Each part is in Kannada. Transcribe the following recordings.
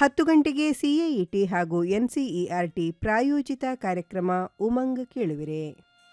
ಹತ್ತು ಗಂಟೆಗೆ ಸಿಎಇಟಿ ಹಾಗೂ ಎನ್ಸಿಇಆರ್ಟಿ ಪ್ರಾಯೋಜಿತ ಕಾರ್ಯಕ್ರಮ ಉಮಂಗ್ ಕೇಳುವಿರೆ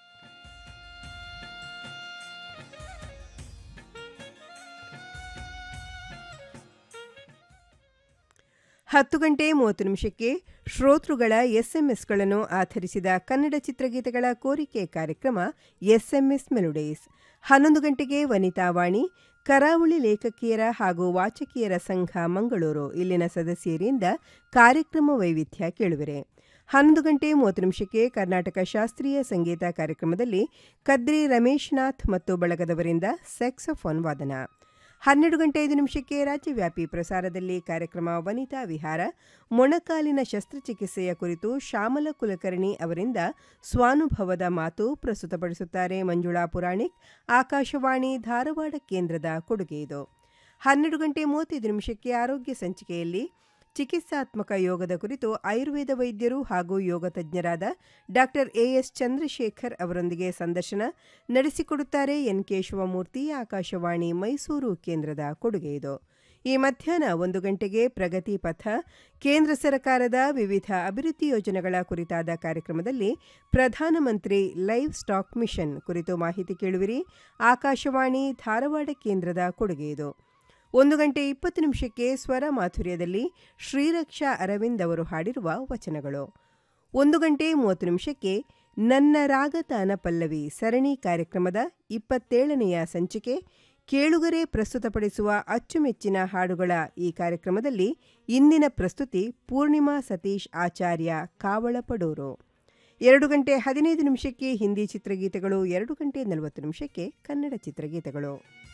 ಹತ್ತು ಗಂಟೆ ಮೂವತ್ತು ನಿಮಿಷಕ್ಕೆ ಶ್ರೋತೃಗಳ ಎಸ್ಎಂಎಸ್ಗಳನ್ನು ಆಧರಿಸಿದ ಕನ್ನಡ ಚಿತ್ರಗೀತೆಗಳ ಕೋರಿಕೆ ಕಾರ್ಯಕ್ರಮ ಎಸ್ಎಂಎಸ್ ಮೆಲೋಡೀಸ್ ಹನ್ನೊಂದು ಗಂಟೆಗೆ ವನಿತಾವಾಣಿ ಕರಾವಳಿ ಲೇಖಕಿಯರ ಹಾಗೂ ವಾಚಕಿಯರ ಸಂಘ ಮಂಗಳೂರು ಇಲ್ಲಿನ ಸದಸ್ಯರಿಂದ ಕಾರ್ಯಕ್ರಮ ವೈವಿಧ್ಯ ಕೇಳುವಿರೆ ಹನ್ನೊಂದು ಗಂಟೆ ಮೂವತ್ತು ನಿಮಿಷಕ್ಕೆ ಕರ್ನಾಟಕ ಶಾಸ್ತ್ರೀಯ ಸಂಗೀತ ಕಾರ್ಯಕ್ರಮದಲ್ಲಿ ಕದ್ರಿ ರಮೇಶ್ನಾಥ್ ಮತ್ತು ಬಳಗದವರಿಂದ ಸ್ಯಾಕ್ಸೋಫೋನ್ ವಾದನ ಹನ್ನೆರಡು ಗಂಟೆ ಐದು ನಿಮಿಷಕ್ಕೆ ರಾಜ್ಯವ್ಯಾಪಿ ಪ್ರಸಾರದಲ್ಲಿ ಕಾರ್ಯಕ್ರಮ ವನಿತಾ ವಿಹಾರ ಮೊಣಕಾಲಿನ ಶಸ್ತ್ರಚಿಕಿತ್ಸೆಯ ಕುರಿತು ಶ್ಯಾಮಲ ಕುಲಕರ್ಣಿ ಅವರಿಂದ ಸ್ವಾನುಭವದ ಮಾತು ಪ್ರಸ್ತುತಪಡಿಸುತ್ತಾರೆ ಮಂಜುಳಾ ಪುರಾಣಿಕ್ ಆಕಾಶವಾಣಿ ಧಾರವಾಡ ಕೇಂದ್ರದ ಕೊಡುಗೆ ಇದು ಹನ್ನೆರಡು ಗಂಟೆ ಮೂವತ್ತೈದು ನಿಮಿಷಕ್ಕೆ ಆರೋಗ್ಯ ಸಂಚಿಕೆಯಲ್ಲಿ ಚಿಕಿತ್ಸಾತ್ಮಕ ಯೋಗದ ಕುರಿತು ಆಯುರ್ವೇದ ವೈದ್ಯರು ಹಾಗೂ ಯೋಗ ತಜ್ಞರಾದ ಡಾಕ್ಟರ್ ಎಎಸ್ ಚಂದ್ರಶೇಖರ್ ಅವರೊಂದಿಗೆ ಸಂದರ್ಶನ ನಡೆಸಿಕೊಡುತ್ತಾರೆ ಎನ್ ಕೆ ಶಿವಮೂರ್ತಿ ಆಕಾಶವಾಣಿ ಮೈಸೂರು ಕೇಂದ್ರದ ಕೊಡುಗೆ ಇದು ಈ ಮಧ್ಯಾಹ್ನ ಒಂದು ಗಂಟೆಗೆ ಪ್ರಗತಿ ಪಥ ಕೇಂದ್ರ ಸರ್ಕಾರದ ವಿವಿಧ ಅಭಿವೃದ್ಧಿ ಯೋಜನೆಗಳ ಕುರಿತಾದ ಕಾರ್ಯಕ್ರಮದಲ್ಲಿ ಪ್ರಧಾನಮಂತ್ರಿ ಲೈವ್ ಸ್ಟಾಕ್ ಮಿಷನ್ ಕುರಿತು ಮಾಹಿತಿ ಕೇಳುವಿರಿ ಆಕಾಶವಾಣಿ ಧಾರವಾಡ ಕೇಂದ್ರದ ಕೊಡುಗೆ ಇದು ಒಂದು ಗಂಟೆ ಇಪ್ಪತ್ತು ನಿಮಿಷಕ್ಕೆ ಸ್ವರ ಮಾಧುರ್ಯದಲ್ಲಿ ಶ್ರೀರಕ್ಷಾ ಅರವಿಂದ್ ಅವರು ಹಾಡಿರುವ ವಚನಗಳು ಒಂದು ಗಂಟೆ ಮೂವತ್ತು ನಿಮಿಷಕ್ಕೆ ನನ್ನ ರಾಗತಾನ ಪಲ್ಲವಿ ಸರಣಿ ಕಾರ್ಯಕ್ರಮದ ಇಪ್ಪತ್ತೇಳನೆಯ ಸಂಚಿಕೆ ಕೇಳುಗರೆ ಪ್ರಸ್ತುತಪಡಿಸುವ ಅಚ್ಚುಮೆಚ್ಚಿನ ಹಾಡುಗಳ ಈ ಕಾರ್ಯಕ್ರಮದಲ್ಲಿ ಇಂದಿನ ಪ್ರಸ್ತುತಿ ಪೂರ್ಣಿಮಾ ಸತೀಶ್ ಆಚಾರ್ಯ ಕಾವಳಪಡೂರು ಎರಡು ಗಂಟೆ ಹದಿನೈದು ನಿಮಿಷಕ್ಕೆ ಹಿಂದಿ ಚಿತ್ರಗೀತೆಗಳು ಎರಡು ಗಂಟೆ ನಲವತ್ತು ನಿಮಿಷಕ್ಕೆ ಕನ್ನಡ ಚಿತ್ರಗೀತೆಗಳು